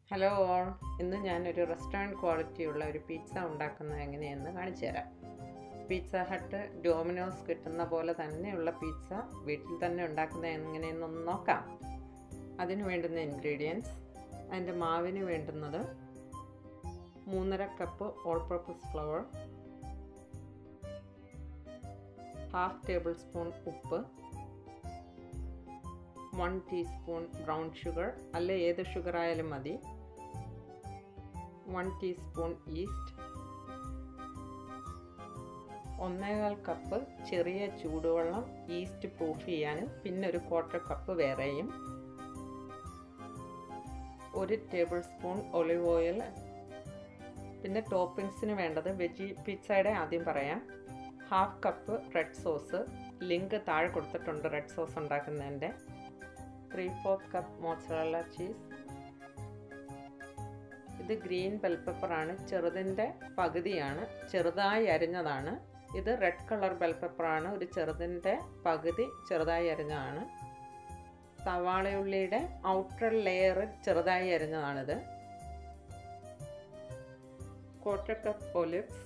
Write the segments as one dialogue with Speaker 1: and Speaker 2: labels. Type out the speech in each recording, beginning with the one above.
Speaker 1: hello all ഇന്ന് ഞാനൊരു restaurant ക്വാളിറ്റിയുള്ള ഒരു പിസ്സ ഉണ്ടാക്കുന്നത് എങ്ങനെയെന്ന് കാണിച്ചു തരാം പിസ്സ ഹട്ട് ഡോമിനോസ് കിട്ടുന്ന പോലെ തന്നെയുള്ള പിസ്സ വീട്ടിൽ തന്നെ ഉണ്ടാക്കുന്നത് എങ്ങനെയെന്നൊന്ന് നോക്കാം അതിന് വേണ്ടുന്ന ഇൻഗ്രീഡിയൻസ് അതിൻ്റെ മാവിന് വേണ്ടുന്നത് മൂന്നര cup all purpose flour half tablespoon ഉപ്പ് വൺ ടീസ്പൂൺ ബ്രൗൺ ഷുഗർ അല്ല ഏത് ഷുഗർ ആയാലും മതി വൺ ടീസ്പൂൺ ഈസ്റ്റ് ഒന്നേകാൽ കപ്പ് ചെറിയ ചൂടുവെള്ളം ഈസ്റ്റ് പ്രൂഫ് ചെയ്യാനും പിന്നെ ഒരു ക്വാർട്ടർ കപ്പ് വേറെയും ഒരു ടേബിൾ സ്പൂൺ ഒലിവ് ഓയിൽ പിന്നെ ടോപ്പിങ്സിന് വേണ്ടത് വെജി പിzzയുടെ ആദ്യം പറയാം half cup red sauce link താഴെ കൊടുത്തിട്ടുണ്ട് റെഡ് സോസ് ഉണ്ടാക്കുന്നതിൻ്റെ three fourth cup mozzarella cheese ഇത് ഗ്രീൻ ബെൽ പെപ്പറാണ് ചെറുതിൻ്റെ പകുതിയാണ് ചെറുതായി അരിഞ്ഞതാണ് ഇത് റെഡ് കളർ ബെൽ പെപ്പറാണ് ഒരു ചെറുതിൻ്റെ പകുതി ചെറുതായി അരിഞ്ഞതാണ് സവാളയുള്ളിയുടെ ഔട്ടർ ലെയർ ചെറുതായി അരിഞ്ഞതാണിത് ക്വാർട്ടർ കപ്പ് ഒലിവ്സ്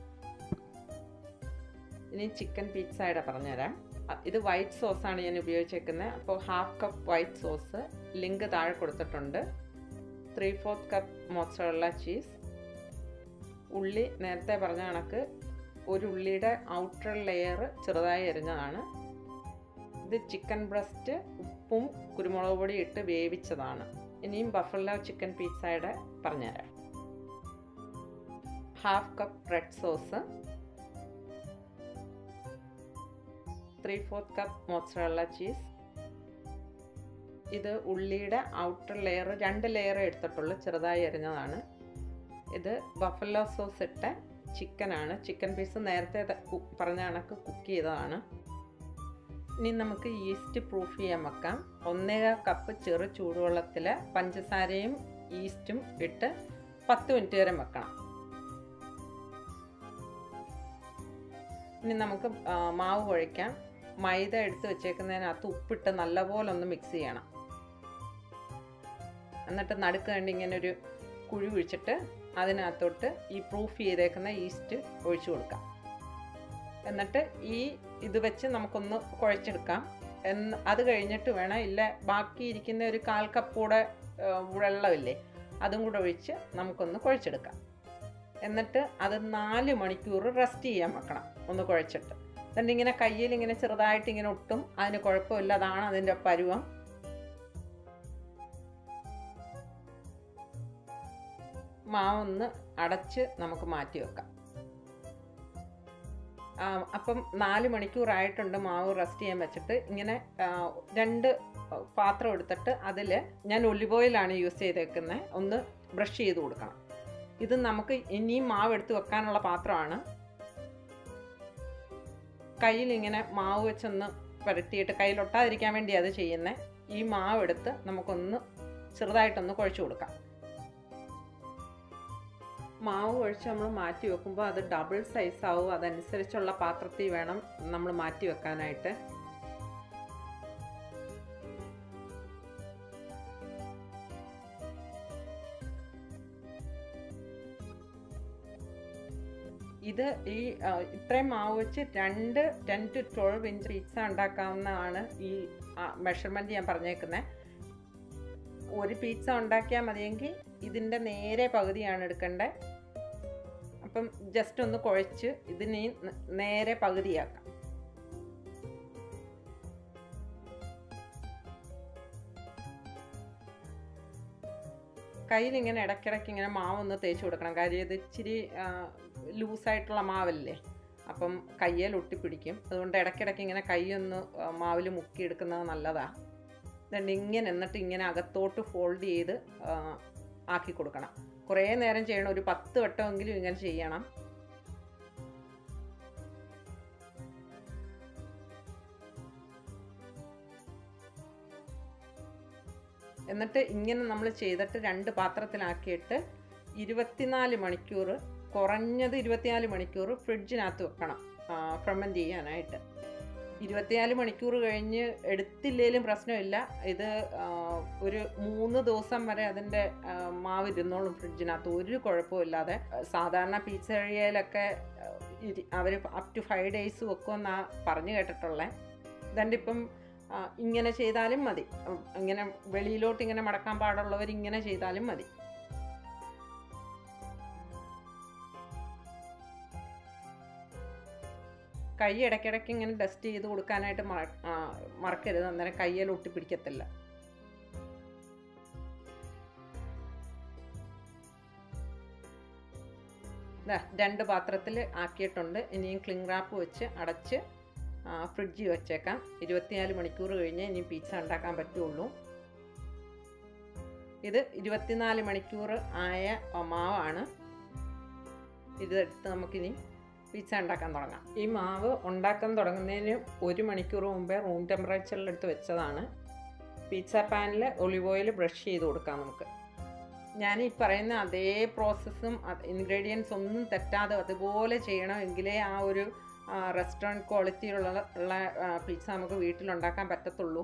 Speaker 1: ഇനി ചിക്കൻ പിസ്സയുടെ പറഞ്ഞുതരാം ഇത് വൈറ്റ് സോസാണ് ഞാൻ ഉപയോഗിച്ചേക്കുന്നത് അപ്പോൾ half cup white sauce link താഴെ കൊടുത്തിട്ടുണ്ട് three fourth cup mozzarella cheese ഉള്ളി നേരത്തെ പറഞ്ഞ കണക്ക് ഒരു ഉള്ളിയുടെ ഔട്ടർ ലെയർ ചെറുതായി അരിഞ്ഞതാണ് ഇത് ചിക്കൻ ബ്രസ്റ്റ് ഉപ്പും കുരുമുളക് പൊടി ഇട്ട് വേവിച്ചതാണ് ഇനിയും ബഫല്ലോ ചിക്കൻ പിസ്സയുടെ പറഞ്ഞുതരാം half cup red sauce three fourth cup mozzarella cheese ഇത് ഉള്ളിയുടെ ഔട്ടർ ലെയർ രണ്ട് ലെയർ എടുത്തിട്ടുള്ളൂ ചെറുതായി അരിഞ്ഞതാണ് ഇത് ബഫല്ലോ സോസ് ഇട്ട ചിക്കനാണ് ചിക്കൻ പീസ് നേരത്തെ പറഞ്ഞ കണക്ക് കുക്ക് ചെയ്തതാണ് ഇനി നമുക്ക് ഈസ്റ്റ് പ്രൂഫ് ചെയ്യാൻ വെക്കാം ഒന്നേകാൽ കപ്പ് ചെറു ചൂടുവെള്ളത്തിൽ പഞ്ചസാരയും ഈസ്റ്റും ഇട്ട് പത്ത് മിനിറ്റ് വരെ വെക്കണം ഇനി നമുക്ക് മാവ് കുഴയ്ക്കാം മൈദ എടുത്ത് വെച്ചേക്കുന്നതിനകത്ത് ഉപ്പിട്ട് നല്ലപോലെ ഒന്ന് മിക്സ് ചെയ്യണം എന്നിട്ട് നടുക്ക് കണ്ട് ഇങ്ങനെ ഒരു കുഴി കുഴിച്ചിട്ട് അതിനകത്തോട്ട് ഈ പ്രൂഫ് ചെയ്തേക്കുന്ന ഈസ്റ്റ് ഒഴിച്ചു കൊടുക്കാം എന്നിട്ട് ഈ ഇത് വെച്ച് നമുക്കൊന്ന് കുഴച്ചെടുക്കാം എന്ന് അത് കഴിഞ്ഞിട്ട് വേണം ഇല്ല ബാക്കി ഇരിക്കുന്ന ഒരു കാൽ കപ്പൂടെ വെള്ളമില്ലേ അതും കൂടെ ഒഴിച്ച് നമുക്കൊന്ന് കുഴച്ചെടുക്കാം എന്നിട്ട് അത് നാല് മണിക്കൂർ റെസ്റ്റ് ചെയ്യാൻ വെക്കണം ഒന്ന് കുഴച്ചിട്ട് എന്നിട്ട് ഇങ്ങനെ കയ്യിൽ ഇങ്ങനെ ചെറുതായിട്ട് ഇങ്ങനെ ഒട്ടും അതിന് കുഴപ്പമില്ല അതാണ് അതിൻ്റെ പരുവം മാവൊന്ന് അടച്ച് നമുക്ക് മാറ്റി വെക്കാം അപ്പം നാല് മണിക്കൂറായിട്ടുണ്ട് മാവ് റെസ്റ്റ് ചെയ്യാൻ വെച്ചിട്ട് ഇങ്ങനെ രണ്ട് പാത്രം എടുത്തിട്ട് അതിൽ ഞാൻ ഒലിവ് ഓയിലാണ് യൂസ് ചെയ്തേക്കുന്നത് ഒന്ന് ബ്രഷ് ചെയ്ത് കൊടുക്കണം ഇത് നമുക്ക് ഇനിയും മാവ് എടുത്ത് വെക്കാനുള്ള പാത്രമാണ് കയ്യിൽ ഇങ്ങനെ മാവ് വെച്ചൊന്ന് പുരട്ടിയിട്ട് കയ്യിലൊട്ടാതിരിക്കാൻ വേണ്ടി അത് ചെയ്യുന്നത് ഈ മാവ് എടുത്ത് നമുക്കൊന്ന് ചെറുതായിട്ടൊന്ന് കുഴച്ച് കൊടുക്കാം മാവ് ഒഴിച്ച് നമ്മൾ മാറ്റി വെക്കുമ്പോൾ അത് ഡബിൾ സൈസ് ആവും അതനുസരിച്ചുള്ള പാത്രത്തിൽ വേണം നമ്മൾ മാറ്റി വെക്കാനായിട്ട് ഇത് ഈ ഇത്രയും മാവ് വെച്ച് രണ്ട് ten to twelve inch pizza ഉണ്ടാക്കാവുന്നതാണ് ഈ മെഷർമെൻറ്റ് ഞാൻ പറഞ്ഞേക്കുന്നത് ഒരു പിസ്സ ഉണ്ടാക്കിയാൽ മതിയെങ്കിൽ ഇതിൻ്റെ നേരെ പകുതിയാണ് എടുക്കേണ്ടത് അപ്പം ജസ്റ്റ് ഒന്ന് കുഴച്ച് ഇതിനെ നേരെ പകുതിയാക്കാം കയ്യിൽ ഇങ്ങനെ ഇടയ്ക്കിടയ്ക്ക് ഇങ്ങനെ മാവൊന്ന് തേച്ച് കൊടുക്കണം കാര്യം ഇത് ഇച്ചിരി ലൂസായിട്ടുള്ള മാവല്ലേ അപ്പം കയ്യിൽ ഒട്ടിപ്പിടിക്കും അതുകൊണ്ട് ഇടയ്ക്കിടയ്ക്ക് ഇങ്ങനെ കൈയൊന്ന് മാവിൽ മുക്കിയെടുക്കുന്നത് നല്ലതാണ് എന്നിട്ട് ഇങ്ങനെ എന്നിട്ട് ഇങ്ങനെ അകത്തോട്ട് ഫോൾഡ് ചെയ്ത് ആക്കി കൊടുക്കണം കുറേ നേരം ചെയ്യണം ഒരു പത്ത് വട്ടമെങ്കിലും ഇങ്ങനെ ചെയ്യണം എന്നിട്ട് ഇങ്ങനെ നമ്മൾ ചെയ്തിട്ട് രണ്ട് പാത്രത്തിലാക്കിയിട്ട് ഇരുപത്തിനാല് മണിക്കൂർ കുറഞ്ഞത് ഇരുപത്തിനാല് മണിക്കൂർ ഫ്രിഡ്ജിനകത്ത് വെക്കണം ഫെർമെൻറ്റ് ചെയ്യാനായിട്ട് ഇരുപത്തിനാല് മണിക്കൂർ കഴിഞ്ഞ് എടുത്തില്ലേലും പ്രശ്നമില്ല ഇത് ആ, ഒരു മൂന്ന് ദിവസം വരെ അതിൻ്റെ ആ, മാവ് ഇരുന്നോളും ഫ്രിഡ്ജിനകത്ത് ഒരു കുഴപ്പമില്ലാതെ സാധാരണ പിzzeriയയിലൊക്കെ അവർ അപ് ടു ഫൈവ് ഡേയ്സ് വെക്കുമെന്നാണ് പറഞ്ഞു കേട്ടിട്ടുള്ളത് ഇതണ്ട് ഇപ്പം ആ, ഇങ്ങനെ ചെയ്താലും മതി ഉം, ഇങ്ങനെ വെളിയിലോട്ട് ഇങ്ങനെ മടക്കാൻ പാടുള്ളവർ ഇങ്ങനെ ചെയ്താലും മതി കൈ ഇടയ്ക്കിടയ്ക്ക് ഇങ്ങനെ ഡസ്റ്റ് ചെയ്ത് കൊടുക്കാനായിട്ട് മറ- ആ, മറക്കരുത് അന്നേരം കയ്യിൽ ഒട്ടിപ്പിടിക്കത്തില്ല ദാ, രണ്ട് പാത്രത്തിൽ ആക്കിയിട്ടുണ്ട് ഇനിയും ക്ലിങ് റാപ്പ് വെച്ച് അടച്ച് ആ, ഫ്രിഡ്ജിൽ വെച്ചേക്കാം ഇരുപത്തിനാല് മണിക്കൂർ കഴിഞ്ഞ് ഇനി പിസ്സ ഉണ്ടാക്കാൻ പറ്റുള്ളൂ ഇത് ഇരുപത്തിനാല് മണിക്കൂർ ആയ മാവാണ് ഇതെടുത്ത് നമുക്കിനി പിസ്സ ഉണ്ടാക്കാൻ തുടങ്ങാം ഈ മാവ് ഉണ്ടാക്കാൻ തുടങ്ങുന്നതിന് ഒരു മണിക്കൂർ മുമ്പേ റൂം ടെമ്പറേച്ചറിലെടുത്ത് വെച്ചതാണ് പിസ്സ പാനിൽ ഒലിവ് ഓയിൽ ബ്രഷ് ചെയ്ത് കൊടുക്കാം നമുക്ക് ഞാൻ ഈ പറയുന്ന അതേ പ്രോസസ്സും ഇൻഗ്രീഡിയൻസ് ഒന്നും തെറ്റാതെ അതുപോലെ ചെയ്യണമെങ്കിലേ ആ ഒരു റെസ്റ്റോറൻറ്റ് ക്വാളിറ്റിയിലുള്ള ഉള്ള പിസ്സ നമുക്ക് വീട്ടിലുണ്ടാക്കാൻ പറ്റത്തുള്ളൂ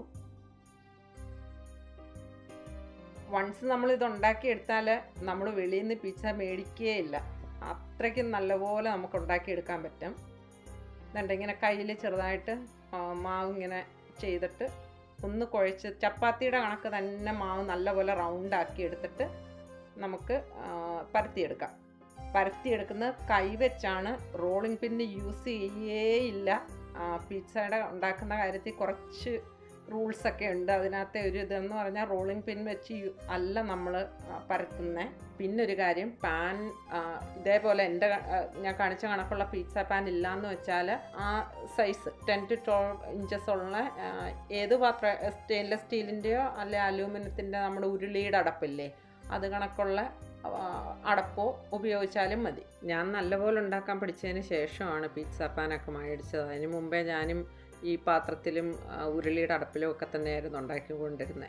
Speaker 1: വൺസ് നമ്മൾ ഇത് ഉണ്ടാക്കിയെടുത്താൽ നമ്മൾ വെളിയിൽ നിന്ന് പിസ്സ മേടിക്കുകയില്ല അത്രയ്ക്കും നല്ലപോലെ നമുക്ക് ഉണ്ടാക്കിയെടുക്കാൻ പറ്റും എന്നിട്ട് ഇങ്ങനെ കയ്യിൽ ചെറുതായിട്ട് ആ, മാവ് ഇങ്ങനെ ചെയ്തിട്ട് ഒന്ന് കുഴച്ച് ചപ്പാത്തിയുടെ കണക്ക് തന്നെ മാവ് നല്ലപോലെ റൗണ്ടാക്കി എടുത്തിട്ട് നമുക്ക് ആ, പരത്തിയെടുക്കാം പരത്തിയെടുക്കുന്നത് കൈവച്ചാണ് റോളിംഗ് പിന്ന് യൂസ് ചെയ്യേയില്ല പിസ്സയുടെ ഉണ്ടാക്കുന്ന കാര്യത്തിൽ കുറച്ച് റൂൾസൊക്കെ ഉണ്ട് അതിനകത്തെ ഒരു ഇതെന്ന് പറഞ്ഞാൽ റോളിംഗ് പിൻ വെച്ച് യു- അല്ല നമ്മൾ പരത്തുന്നത് പിന്നൊരു കാര്യം പാൻ ആ, ഇതേപോലെ എൻ്റെ ആ, ഞാൻ കാണിച്ച കണക്കുള്ള പിസ്സ പാൻ ഇല്ലയെന്ന് വെച്ചാൽ ആ size ten to twelve inches ഉള്ള ആ, ഏത് പാത്ര സ്റ്റെയിൻലെസ് സ്റ്റീലിൻ്റെയോ അല്ലെ അലൂമിനിയത്തിൻ്റെ നമ്മുടെ ഉരുളിയുടെ അടപ്പില്ലേ അത് കണക്കുള്ള ആ, അടപ്പോ ഉപയോഗിച്ചാലും മതി ഞാൻ നല്ലപോലെ ഉണ്ടാക്കാൻ പഠിച്ചതിന് ശേഷമാണ് പിസ്സ പാനൊക്കെ മേടിച്ചത് അതിന് മുമ്പേ ഞാനും ഈ പാത്രത്തിലും ആ, ഉരുളിയുടെ അടപ്പിലും ഒക്കെ തന്നെയായിരുന്നു ഉണ്ടാക്കിക്കൊണ്ടിരുന്നത്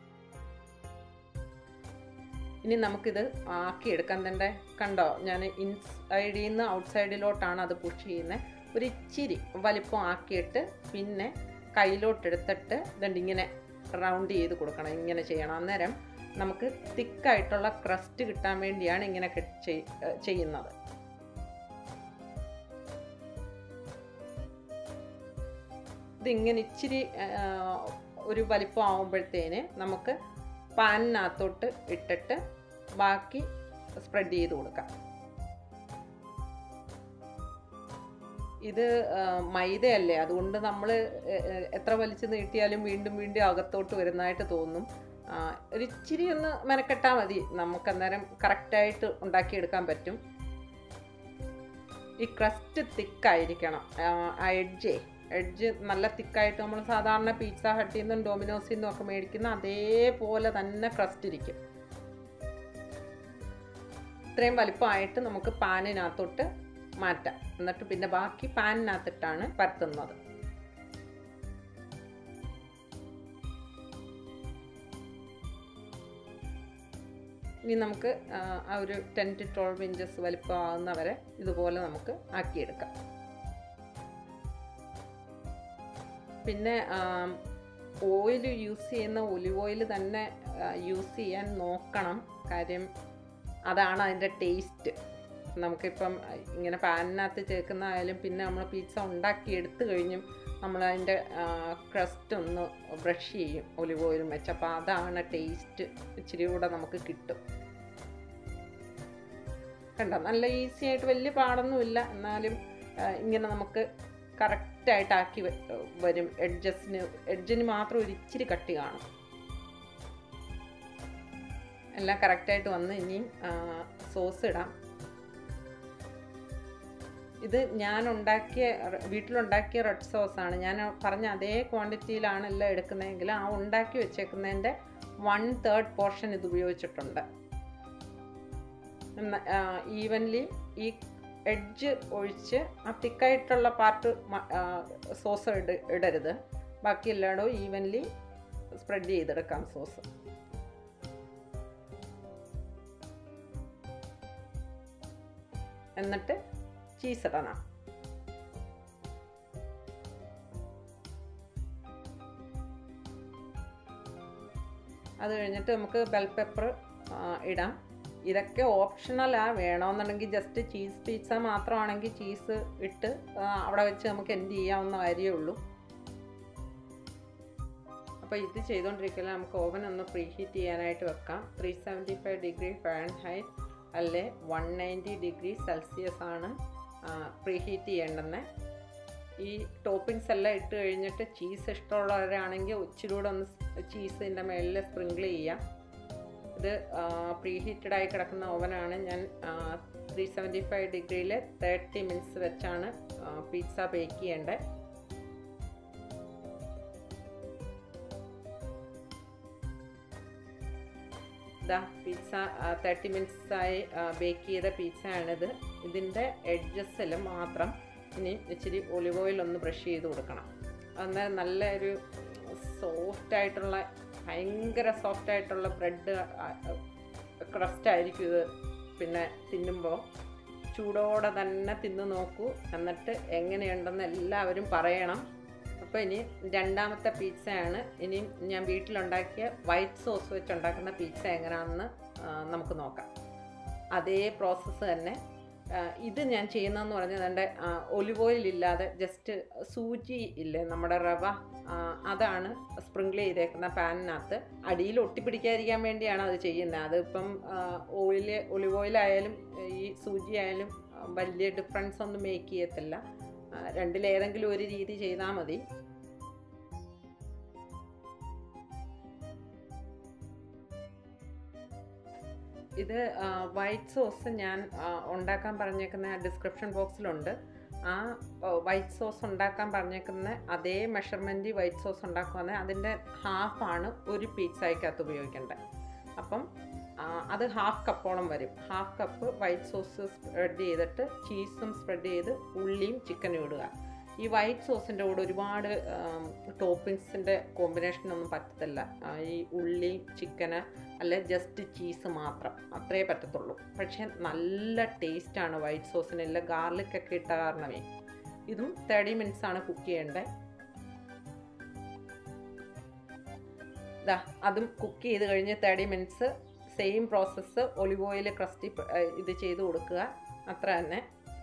Speaker 1: ഇനി നമുക്കിത് ആക്കിയെടുക്കാൻ തന്നെ കണ്ടോ ഞാൻ ഇൻസൈഡിൽ നിന്ന് ഔട്ട്സൈഡിലോട്ടാണ് അത് പുഷ് ചെയ്യുന്നത് ഒരു ഇച്ചിരി വലിപ്പം ആക്കിയിട്ട് പിന്നെ കയ്യിലോട്ടെടുത്തിട്ട് ഇതുണ്ട് ഇങ്ങനെ റൗണ്ട് ചെയ്ത് കൊടുക്കണം ഇങ്ങനെ ചെയ്യണം അന്നേരം നമുക്ക് തിക്കായിട്ടുള്ള ക്രസ്റ്റ് കിട്ടാൻ വേണ്ടിയാണ് ഇങ്ങനെ കെ- ചെയ്- ഏഹ് ചെയ്യുന്നത് ഇതിങ്ങനെ ഇച്ചിരി ഏഹ്, ഒരു വലിപ്പം ആവുമ്പോഴത്തേന് നമുക്ക് പാനിനകത്തോട്ട് ഇട്ടിട്ട് ബാക്കി സ്പ്രെഡ് ചെയ്ത് കൊടുക്കാം ഇത് ആ, മൈദയല്ലേ അതുകൊണ്ട് നമ്മൾ എത്ര വലിച്ചു നീട്ടിയാലും വീണ്ടും വീണ്ടും അകത്തോട്ട് വരുന്നതായിട്ട് തോന്നും ആ, ഒരു ഇച്ചിരി ഒന്ന് മെനക്കെട്ടാൽ മതി നമുക്ക് അന്നേരം കറക്റ്റായിട്ട് ഉണ്ടാക്കിയെടുക്കാൻ പറ്റും ഈ ക്രസ്റ്റ് തിക്കായിരിക്കണം ആ എഡ്ജേ എഡ്ജ് നല്ല തിക്കായിട്ട് നമ്മൾ സാധാരണ പിസ്സ ഹട്ടിൽ നിന്നും ഡൊമിനോസിൽ നിന്നും ഒക്കെ മേടിക്കുന്ന അതേപോലെ തന്നെ ക്രസ്റ്റ് ഇരിക്കും ഇത്രയും വലിപ്പമായിട്ട് നമുക്ക് പാനിനകത്തോട്ട് മാറ്റാം എന്നിട്ട് പിന്നെ ബാക്കി പാനിനകത്തിട്ടാണ് പരത്തുന്നത് ഇനി നമുക്ക് ആ, ആ ഒരു ടെൻ ടു ട്വൽവ് ഇഞ്ചസ് വലിപ്പമാകുന്നവരെ ഇതുപോലെ നമുക്ക് ആക്കിയെടുക്കാം പിന്നെ ഓയിൽ യൂസ് ചെയ്യുന്ന ഒലിവ് ഓയിൽ തന്നെ യൂസ് ചെയ്യാൻ നോക്കണം കാര്യം അതാണ് അതിൻ്റെ ടേസ്റ്റ് നമുക്കിപ്പം ഇങ്ങനെ പാനിനകത്ത് ചേർക്കുന്നതായാലും പിന്നെ നമ്മൾ പിസ്സ ഉണ്ടാക്കി എടുത്തു കഴിഞ്ഞും നമ്മൾ അതിൻ്റെ ക്രസ്റ്റ് ഒന്ന് ബ്രഷ് ചെയ്യും ഒലിവ് ഓയിലും വെച്ച് അപ്പോൾ അതാണ് ടേസ്റ്റ് ഇച്ചിരി കൂടെ നമുക്ക് കിട്ടും കണ്ടോ നല്ല ഈസി ആയിട്ട് വലിയ പാടൊന്നുമില്ല എന്നാലും ആ, ഇങ്ങനെ നമുക്ക് കറക്റ്റായിട്ട് ആക്കി വ- വരും എഡ്ജസിന് എഡ്ജിന് മാത്രം ഒരു ഇച്ചിരി കട്ടി കാണും എല്ലാം കറക്റ്റായിട്ട് വന്ന് ഇനിയും സോസ് ഇടാം ഇത് ഞാൻ ഉണ്ടാക്കിയ റെ- വീട്ടിലുണ്ടാക്കിയ റെഡ് സോസാണ് ഞാൻ പറഞ്ഞ അതേ ക്വാണ്ടിറ്റിയിലാണ് എല്ലാം എടുക്കുന്നതെങ്കിൽ ആ ഉണ്ടാക്കി വെച്ചേക്കുന്നതിൻ്റെ വൺ തേർഡ് പോർഷൻ ഇത് ഉപയോഗിച്ചിട്ടുണ്ട് ഈവൻലി ഈ എഡ്ജ് ഒഴിച്ച് ആ തിക്കായിട്ടുള്ള പാർട്ട് സോസ് ഇട ഇടരുത് ബാക്കി എല്ലായിടവും ഈവൻലി സ്പ്രെഡ് ചെയ്തെടുക്കാം സോസ് എന്നിട്ട് ചീസ് ഇടണം അത് കഴിഞ്ഞിട്ട് നമുക്ക് ബെൽ പെപ്പർ ഇടാം ഇതൊക്കെ ഓപ്ഷണലാണ് വേണമെന്നുണ്ടെങ്കിൽ ജസ്റ്റ് ചീസ് പിസ്സ മാത്രമാണെങ്കിൽ ചീസ് ഇട്ട് ആ, അവിടെ വെച്ച് നമുക്ക് എന്ത് ചെയ്യാവുന്ന കാര്യമേ ഉള്ളൂ അപ്പോൾ ഇത് ചെയ്തുകൊണ്ടിരിക്കില്ല നമുക്ക് ഓവൻ ഒന്ന് പ്രീ ഹീറ്റ് ചെയ്യാനായിട്ട് വെക്കാം three seventy five degree fahrenheit അല്ലെ വൺ നയൻറ്റി ഡിഗ്രി സെൽഷ്യസ് ആണ് പ്രീ ഹീറ്റ് ചെയ്യേണ്ടുന്നത് ഈ ടോപ്പിങ്സ് എല്ലാം ഇട്ട് കഴിഞ്ഞിട്ട് ചീസ് ഇഷ്ടമുള്ളവരാണെങ്കിൽ ഇച്ചിരി കൂടെ ഒന്ന് ചീസിൻ്റെ മുകളിൽ സ്പ്രിങ്കിൾ ചെയ്യാം ഇത് പ്രീ ഹീറ്റഡ് ആയി കിടക്കുന്ന ഓവനാണ് ഞാൻ ത്രീ സെവൻറ്റി ഫൈവ് ഡിഗ്രിയിൽ തേർട്ടി മിനിറ്റ്സ് വെച്ചാണ് പിസ്സ ബേക്ക് ചെയ്യേണ്ടത് ഇതാ പിസ്സ തേർട്ടി മിനിറ്റ്സായി ബേക്ക് ചെയ്ത പിസ്സയാണിത് ഇതിൻ്റെ എഡ്ജസിൽ മാത്രം ഇനി ഇച്ചിരി ഒലിവ് ഓയിൽ ഒന്ന് ബ്രഷ് ചെയ്ത് കൊടുക്കണം അന്നേരം നല്ലൊരു സോഫ്റ്റ് ആയിട്ടുള്ള ഭയങ്കര സോഫ്റ്റ് ആയിട്ടുള്ള ബ്രെഡ് ക്രസ്റ്റ് ആയിരിക്കും ഇത് പിന്നെ തിന്നുമ്പോൾ ചൂടോടെ തന്നെ തിന്ന് നോക്കൂ എന്നിട്ട് എങ്ങനെയുണ്ടെന്ന് എല്ലാവരും പറയണം അപ്പോൾ ഇനി രണ്ടാമത്തെ പിസ്സയാണ് ഇനി ഞാൻ വീട്ടിലുണ്ടാക്കിയ വൈറ്റ് സോസ് വെച്ചുണ്ടാക്കുന്ന പിസ്സ എങ്ങനെയാണെന്ന് ആ, നമുക്ക് നോക്കാം അതേ പ്രോസസ്സ് തന്നെ ആ, ഇത് ഞാൻ ചെയ്യുന്നതെന്ന് പറഞ്ഞാൽ എൻ്റെ ഒലിവ് ഓയിൽ ഇല്ലാതെ ജസ്റ്റ് സൂചി ഇല്ലേ നമ്മുടെ റവ ആ, അതാണ് സ്പ്രിങ്കിൾ ചെയ്തേക്കുന്ന പാനിനകത്ത് അടിയിൽ ഒട്ടിപ്പിടിക്കാതിരിക്കാൻ വേണ്ടിയാണ് അത് ചെയ്യുന്നത് അതിപ്പം ഓയിൽ ഒലിവ് ഓയിലായാലും ഈ സൂചി ആയാലും ആ, വലിയ ഡിഫറൻസ് ഒന്നും മേക്ക് ചെയ്യത്തില്ല ആ, രണ്ടിലേതെങ്കിലും ഒരു രീതി ചെയ്താൽ മതി ഇത് വൈറ്റ് സോസ് ഞാൻ ആ, ഉണ്ടാക്കാൻ പറഞ്ഞേക്കുന്ന ഡിസ്ക്രിപ്ഷൻ ബോക്സിലുണ്ട് ആ വൈറ്റ് സോസ് ഉണ്ടാക്കാൻ പറഞ്ഞേക്കുന്ന അതേ മെഷർമെൻറ്റ് വൈറ്റ് സോസ് ഉണ്ടാക്കുവാണെങ്കിൽ അതിൻ്റെ ഹാഫാണ് ഒരു പിസ്സയ്ക്കകത്ത് ഉപയോഗിക്കേണ്ടത് അപ്പം ആ, അത് ഹാഫ് കപ്പോളം വരും half cup white sauce spread ചെയ്തിട്ട് ചീസും സ്പ്രെഡ് ചെയ്ത് ഉള്ളിയും ചിക്കനും ഇടുക ഈ വൈറ്റ് സോസിൻ്റെ കൂടെ ഒരുപാട് ടോപ്പിങ്സിൻ്റെ കോമ്പിനേഷൻ ഒന്നും പറ്റത്തില്ല ആ, ഈ ഉള്ളിയും ചിക്കന് അല്ലെ ജസ്റ്റ് ചീസ് മാത്രം അത്രേ പറ്റത്തുള്ളൂ പക്ഷേ നല്ല ടേസ്റ്റാണ് വൈറ്റ് സോസിന് ഇല്ല ഗാർലിക് ഒക്കെ ഇട്ട കാരണമേ ഇതും തേർട്ടി മിനിറ്റ്സ് ആണ് കുക്ക് ചെയ്യേണ്ടത് ഇതാ അതും കുക്ക് ചെയ്ത് കഴിഞ്ഞ് thirty minutes same process olive oil crusty ഇത് ചെയ്ത് കൊടുക്കുക അത്ര തന്നെ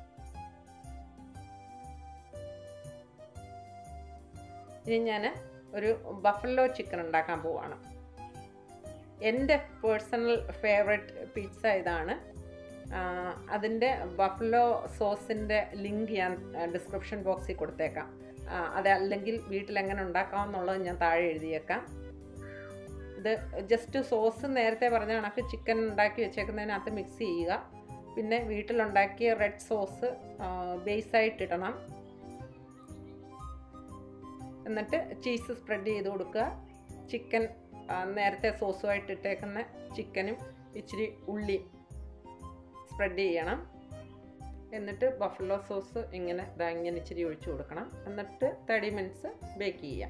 Speaker 1: ഇനി ഞാൻ ഒരു ബഫല്ലോ ചിക്കൻ ഉണ്ടാക്കാൻ പോവാണ് എൻ്റെ പേഴ്സണൽ ഫേവററ്റ് പിസ്സ ഇതാണ് അതിൻ്റെ ബഫലോ സോസിൻ്റെ ലിങ്ക് ഞാൻ ഡിസ്ക്രിപ്ഷൻ ബോക്സിൽ കൊടുത്തേക്കാം ആ, അതല്ലെങ്കിൽ വീട്ടിൽ എങ്ങനെ ഉണ്ടാക്കാമെന്നുള്ളത് ഞാൻ താഴെ എഴുതിയേക്കാം ഇത് ജസ്റ്റ് സോസ് നേരത്തെ പറഞ്ഞ കണക്ക് ചിക്കൻ ഉണ്ടാക്കി വെച്ചേക്കുന്നതിനകത്ത് മിക്സ് ചെയ്യുക പിന്നെ വീട്ടിലുണ്ടാക്കിയ റെഡ് സോസ് ബേസായിട്ട് ഇടണം എന്നിട്ട് ചീസ് സ്പ്രെഡ് ചെയ്ത് കൊടുക്കുക ചിക്കൻ ആ, നേരത്തെ സോസുമായിട്ട് ഇട്ടേക്കുന്ന ചിക്കനും ഇച്ചിരി ഉള്ളി സ്പ്രെഡ് ചെയ്യണം എന്നിട്ട് ബഫലോ സോസ് ഇങ്ങനെ ഇതാ ഇങ്ങനെ ഇച്ചിരി ഒഴിച്ചു കൊടുക്കണം എന്നിട്ട് തേർട്ടി മിനിറ്റ്സ് ബേക്ക് ചെയ്യാം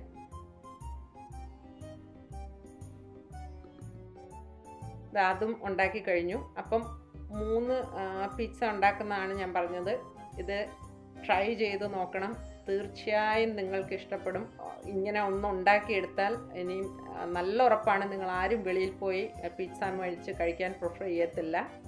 Speaker 1: ദാ അതും ഉണ്ടാക്കി കഴിഞ്ഞു അപ്പം മൂന്ന് പിസ്സ ഉണ്ടാക്കുന്നതാണ് ഞാൻ പറഞ്ഞത് ഇത് ട്രൈ ചെയ്ത് നോക്കണം തീർച്ചയായും നിങ്ങൾക്ക് ഇഷ്ടപ്പെടും ഇങ്ങനെ ഒന്ന് ഉണ്ടാക്കിയെടുത്താൽ ഇനിയും ആ, നല്ല ഉറപ്പാണ് നിങ്ങൾ ആരും വെളിയിൽ പോയി പിസ്സ മേടിച്ച് കഴിക്കാൻ പ്രിഫർ ചെയ്യത്തില്ല